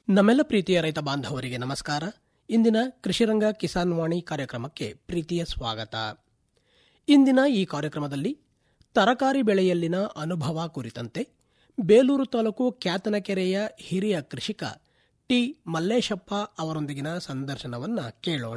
ನಮ್ಮೆಲ್ಲ ಪ್ರೀತಿಯ ರೈತ ಬಾಂಧವರಿಗೆ ನಮಸ್ಕಾರ ಇಂದಿನ ಕೃಷಿರಂಗ ಕಿಸಾನ್ ವಾಣಿ ಕಾರ್ಯಕ್ರಮಕ್ಕೆ ಪ್ರೀತಿಯ ಸ್ವಾಗತ ಇಂದಿನ ಈ ಕಾರ್ಯಕ್ರಮದಲ್ಲಿ ತರಕಾರಿ ಬೆಳೆಯಲ್ಲಿನ ಅನುಭವ ಕುರಿತಂತೆ ಬೇಲೂರು ತಾಲೂಕು ಕ್ಯಾತನಕೆರೆಯ ಹಿರಿಯ ಕೃಷಿಕ ಟಿ ಮಲ್ಲೇಶಪ್ಪ ಅವರೊಂದಿಗಿನ ಸಂದರ್ಶನವನ್ನ ಕೇಳೋಣ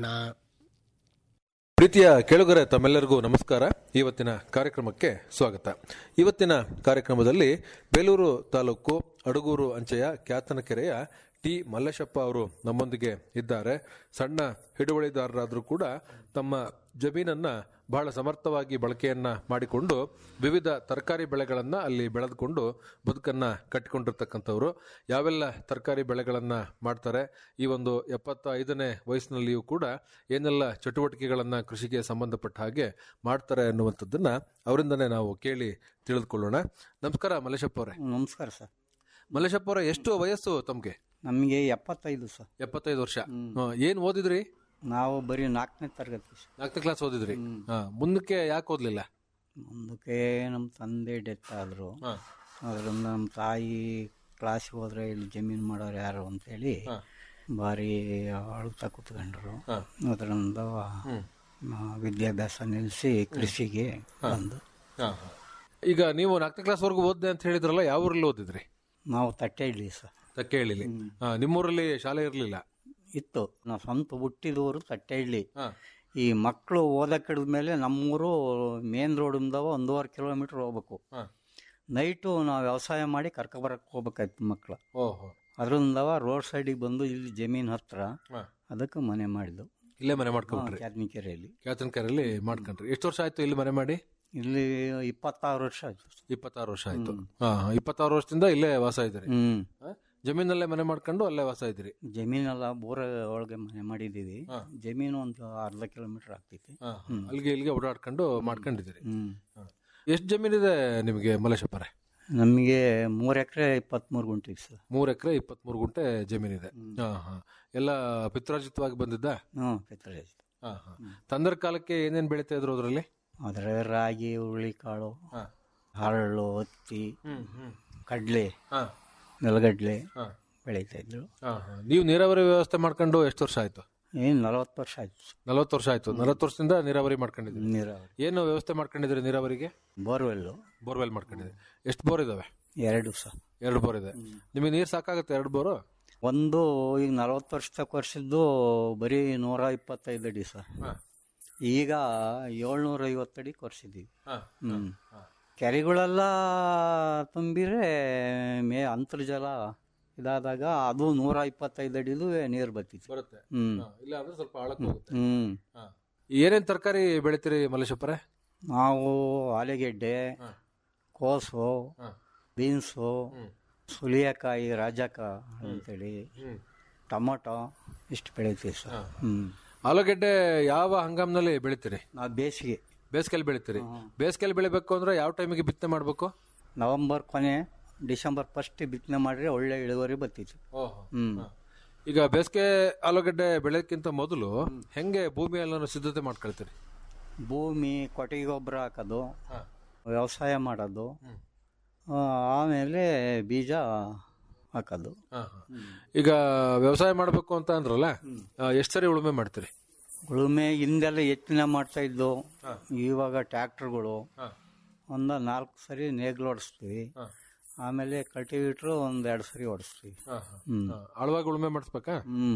ಪ್ರೀತಿಯ ಕೆಳಗರೆ ತಮ್ಮೆಲ್ಲರಿಗೂ ನಮಸ್ಕಾರ ಇವತ್ತಿನ ಕಾರ್ಯಕ್ರಮಕ್ಕೆ ಸ್ವಾಗತ ಇವತ್ತಿನ ಕಾರ್ಯಕ್ರಮದಲ್ಲಿ ಬೇಲೂರು ತಾಲೂಕು ಅಡಗೂರು ಅಂಚೆಯ ಕ್ಯಾತನಕೆರೆಯ ಟಿ ಮಲ್ಲೇಶಪ್ಪ ಅವರು ನಮ್ಮೊಂದಿಗೆ ಇದ್ದಾರೆ ಸಣ್ಣ ಹಿಡುವಳಿದಾರರಾದರೂ ಕೂಡ ತಮ್ಮ ಜಮೀನನ್ನ ಬಹಳ ಸಮರ್ಥವಾಗಿ ಬಳಕೆಯನ್ನ ಮಾಡಿಕೊಂಡು ವಿವಿಧ ತರಕಾರಿ ಬೆಳೆಗಳನ್ನ ಅಲ್ಲಿ ಬೆಳೆದುಕೊಂಡು ಬದುಕನ್ನ ಕಟ್ಟಿಕೊಂಡಿರ್ತಕ್ಕಂಥವ್ರು ಯಾವೆಲ್ಲ ತರಕಾರಿ ಬೆಳೆಗಳನ್ನ ಮಾಡ್ತಾರೆ ಈ ಒಂದು ಎಪ್ಪತ್ತ ಐದನೇ ವಯಸ್ಸಿನಲ್ಲಿಯೂ ಕೂಡ ಏನೆಲ್ಲ ಚಟುವಟಿಕೆಗಳನ್ನ ಕೃಷಿಗೆ ಸಂಬಂಧಪಟ್ಟ ಹಾಗೆ ಮಾಡ್ತಾರೆ ಅನ್ನುವಂಥದ್ದನ್ನ ಅವರಿಂದನೇ ನಾವು ಕೇಳಿ ತಿಳಿದುಕೊಳ್ಳೋಣ ನಮಸ್ಕಾರ ಮಲ್ಲೇಶಪ್ಪ ಅವರೇ ನಮಸ್ಕಾರ ಸರ್ ಮಲ್ಲೇಶಪ್ಪ ಅವರೇ ಎಷ್ಟು ವಯಸ್ಸು ತಮ್ಗೆ ನಮಗೆ ಎಪ್ಪತ್ತೈದು ಸರ್ ಎಪ್ಪತ್ತೈದು ವರ್ಷ ಹ, ಏನ್ ಓದಿದ್ರಿ ನಾವು ಬರೀ ನಾಲ್ಕನೇ ತರಗತಿ ಸರ್ ನಾಲ್ಕನೇ ಕ್ಲಾಸ್ ಓದಿದ್ರಿ ಹ, ಮುಂದಕ್ಕೆ ಯಾಕೆ ಓದ್ಲಿಲ್ಲ ಮುಂದಕ್ಕೆ ನಮ್ಮ ತಂದೆ ಡೆತ್ ಆದರು ಹ. ಅದರಿಂದ ನಮ್ಮ ತಾಯಿ ಕ್ಲಾಸಿಗೆ ಹೋದ್ರೆ ಇಲ್ಲಿ ಜಮೀನು ಮಾಡೋರು ಯಾರು ಅಂತೇಳಿ ಭಾರಿ ಅಳುತ್ತಾ ಕೂತ್ಕೊಂಡ್ರು ಅದರಿಂದ ಆ, ವಿದ್ಯಾಭ್ಯಾಸ ನಿಲ್ಲಿಸಿ ಕೃಷಿಗೆ ಬಂದು ಹ, ಹ. ಈಗ ನೀವು ನಾಲ್ಕನೇ ಕ್ಲಾಸ್ ವರ್ಗು ಓದ್ದೆ ಅಂತ ಹೇಳಿದ್ರಲ್ಲ ಯಾವ ಊರಲ್ಲಿ ಓದಿದ್ರಿ ನಾವು ತಟ್ಟೆ ಇಡ್ಲಿ ಸರ್ ತಕ್ಕೇಳಿಲಿ ನಿಮ್ಮೂರಲ್ಲಿ ಶಾಲೆ ಇರಲಿಲ್ಲ ಇತ್ತು ನಾವು ಸ್ವಂತ ಹುಟ್ಟಿದವರು ತಟ್ಟೆ ಇಡ್ಲಿ ಈ ಮಕ್ಕಳು ಓದಕ್ಕೆ ಮೇಲೆ ನಮ್ಮೂರು ಮೇನ್ ರೋಡಿಂದ ಒಂದೂವರೆ ಕಿಲೋಮೀಟರ್ ಹೋಗ್ಬೇಕು ನೈಟು ನಾವು ವ್ಯವಸಾಯ ಮಾಡಿ ಕರ್ಕೊಬರಕ್ಕೆ ಹೋಗ್ಬೇಕಾಯ್ತು ಮಕ್ಕಳು ಓಹೋ ಅದರಿಂದ ರೋಡ್ ಸೈಡಿಗೆ ಬಂದು ಇಲ್ಲಿ ಜಮೀನ್ ಹತ್ರ ಹ. ಅದಕ್ಕೆ ಮನೆ ಮಾಡಿದ್ದು ಇಲ್ಲೇ ಮನೆ ಮಾಡ್ಕೊಂಡ್ರಿ ಕ್ಯಾತ್ನಿಕೆರೆಯಲ್ಲಿ ಕ್ಯಾತನ್ಕರಲ್ಲಿ ಮಾಡ್ಕೊಂಡ್ರಿ ಎಷ್ಟು ವರ್ಷ ಆಯ್ತು ಇಲ್ಲಿ ಮನೆ ಮಾಡಿ ಇಲ್ಲಿ ಇಪ್ಪತ್ತಾರು ವರ್ಷ ಆಯ್ತು ಇಪ್ಪತ್ತಾರು ವರ್ಷ ಆಯ್ತು ಹಾ ಹಾ. ಇಪ್ಪತ್ತಾರು ವರ್ಷದಿಂದ ಇಲ್ಲೇ ವಾಸ ಇದ್ರಿ ಹ್ಮ್ ಹ? ಜಮೀನಲ್ಲೇ ಮನೆ ಮಾಡ್ಕೊಂಡು ಅಲ್ಲೇ ವಾಸ ಇದ್ರಿ ಜಮೀನೆಲ್ಲ ಬೋರ ಒಳಗೆ ಮನೆ ಮಾಡಿದ್ದೀವಿ ಹ. ಜಮೀನು ಒಂದು ಅರ್ಧ ಕಿಲೋಮೀಟರ್ ಆಗ್ತೈತಿ ಹಾ, ಹಾ. ಅಲ್ಲಿಗೆ ಇಲ್ಲಿಗೆ ಓಡಾಡ್ಕೊಂಡು ಮಾಡ್ಕೊಂಡಿದ್ದೀರಿ ಹ್ಮ್ ಎಷ್ಟು ಜಮೀನಿದೆ ನಿಮಗೆ ಮಲೇಶಪ್ಪರೇ ನಮಗೆ ಮೂರು ಎಕರೆ ಇಪ್ಪತ್ತ್ಮೂರು ಗುಂಟೆ ಸರ್ ಮೂರ್ ಎಕರೆ ಇಪ್ಪತ್ಮೂರು ಗುಂಟೆ ಜಮೀನಿದೆ ಹಾ ಹಾ ಎಲ್ಲ ಪಿತ್ರಾರ್ಜಿತವಾಗಿ ಬಂದಿದ್ದ ಹ್ಞೂ ಪಿತ್ರಾಜ್ ಹಾ ಹಾ ತಂದರ ಕಾಲಕ್ಕೆ ಏನೇನ್ ಬೆಳಿತಾ ಇದ್ರು ಅದ್ರಲ್ಲಿ ಅದರ ರಾಗಿ ಹುರುಳಿಕಾಳು ಹಾ. ಹರಳು ಹತ್ತಿ ಹ್ಮ್ ಹ್ಮ್ ಕಡಲೆ ಹಾ ನೆಲಗಡ್ಲೆ ಹಾ ಬೆಳೀತಾ ಇದ್ರು ಹಾ ಹಾ. ನೀವು ನೀರಾವರಿ ವ್ಯವಸ್ಥೆ ಮಾಡ್ಕೊಂಡು ಎಷ್ಟು ವರ್ಷ ಆಯ್ತು ಏನು ನಲವತ್ತು ವರ್ಷ ಆಯ್ತು ನಲವತ್ತು ವರ್ಷ ಆಯ್ತು ನಲವತ್ತು ವರ್ಷದಿಂದ ನೀರಾವರಿ ಮಾಡ್ಕೊಂಡಿದ್ದೀರಿ ನೀರಾವರಿ ಏನು ವ್ಯವಸ್ಥೆ ಮಾಡ್ಕೊಂಡಿದ್ದೀರಿ ನೀರಾವರಿಗೆ ಬೋರ್ವೆಲ್ಲು ಬೋರ್ವೆಲ್ ಮಾಡ್ಕೊಂಡಿದ್ದೀರಿ ಎಷ್ಟು ಬೋರ್ ಇದಾವೆ ಎರಡು ಸಹ ಎರಡು ಬೋರ್ ಇದೆ ನಿಮಗೆ ನೀರು ಸಾಕಾಗುತ್ತೆ ಎರಡು ಬೋರು ಒಂದು ಈಗ ನಲವತ್ತು ವರ್ಷ ತಕ್ಕ ವರ್ಷದ್ದು ಬರೀ ನೂರ ಇಪ್ಪತ್ತೈದು ಅಡಿ ಸರ್ ಈಗ ಏಳ್ನೂರ ಐವತ್ತು ಅಡಿ ಕೊರ್ಸಿದ್ದೀವಿ ಹ್ಞೂ ಕೆರೆಗಳೆಲ್ಲ ತುಂಬಿರೆ ಮೇ ಅಂತರ್ಜಲ ಇದಾದಾಗ ಅದು ನೂರ ಇಪ್ಪತ್ತೈದು ಅಡಿದು ನೀರು ಬರ್ತಿತ್ತು ಬರುತ್ತೆ ಹ್ಞೂ ಇಲ್ಲ ಅಂದ್ರೆ ಸ್ವಲ್ಪ ಆಳಕ್ಕೆ ಹೋಗುತ್ತೆ ಹ್ಞೂ ಏನೇನ್ ತರಕಾರಿ ಬೆಳಿತೀರಿ ಮಲ್ಲೇಶಪ್ಪರೇ ನಾವು ಆಲೂಗೆಡ್ಡೆ ಕೋಸು ಬೀನ್ಸು ಸುಲಿಯಕಾಯಿ ರಾಜಕ ಅಂತೇಳಿ ಟೊಮೊಟೊ ಇಷ್ಟು ಬೆಳಿತೀವಿ ಸರ್ ಹ್ಞೂ ಆಲೂಗೆಡ್ಡೆ ಯಾವ ಹಂಗಾಮ್ನಲ್ಲಿ ಬೆಳಿತೀರಿ ನಾವು ಬೇಸಿಗೆ ಬೇಸಿಗೆಯಲ್ಲಿ ಬೆಳಿತೀರಿ ಬೇಸಿಗೆಯಲ್ಲಿ ಬೆಳಿಬೇಕು ಅಂದ್ರೆ ಯಾವ ಟೈಮಿಗೆ ಬಿತ್ತನೆ ಮಾಡ್ಬೇಕು ನವೆಂಬರ್ ಕೊನೆ ಡಿಸೆಂಬರ್ ಫಸ್ಟ್ ಬಿತ್ತನೆ ಮಾಡಿದ್ರೆ ಒಳ್ಳೆ ಇಳುವರಿ ಬರ್ತಿತ್ತು ಹ್ಞೂ ಈಗ ಬೇಸಿಗೆ ಆಲೂಗಡ್ಡೆ ಬೆಳೆಯೋಕ್ಕಿಂತ ಮೊದಲು ಹೆಂಗೆ ಭೂಮಿ ಎಲ್ಲ ಸಿದ್ಧತೆ ಮಾಡ್ಕೊಳ್ತೀರಿ ಭೂಮಿ ಕೊಟ್ಟಿಗೆ ಗೊಬ್ಬರ ಹಾಕೋದು ವ್ಯವಸಾಯ ಮಾಡೋದು ಆ, ಆಮೇಲೆ ಬೀಜ ಹಾಕೋದು ಈಗ ವ್ಯವಸಾಯ ಮಾಡಬೇಕು ಅಂತ ಅಂದ್ರಲ್ಲ ಎಷ್ಟು ಸರಿ ಉಳುಮೆ ಮಾಡ್ತೀರಿ ಉಳುಮೆ ಹಿಂದೆಲ್ಲ ಎತ್ತಿನ ಮಾಡ್ತಾ ಇದ್ದು ಇವಾಗ ಟ್ಯಾಕ್ಟರ್ಗಳು ಒಂದು ನಾಲ್ಕು ಸರಿ ನೇಗ್ಲು ಹೊಡಿಸ್ತೀವಿ ಆಮೇಲೆ ಕಲ್ಟಿವೇಟ್ರು ಒಂದು ಎರಡು ಸರಿ ಹೊಡಿಸ್ತೀವಿ ಹ್ಮ್ ಆಳವಾಗಿ ಉಳುಮೆ ಮಾಡಿಸ್ಬೇಕಾ ಹ್ಮ್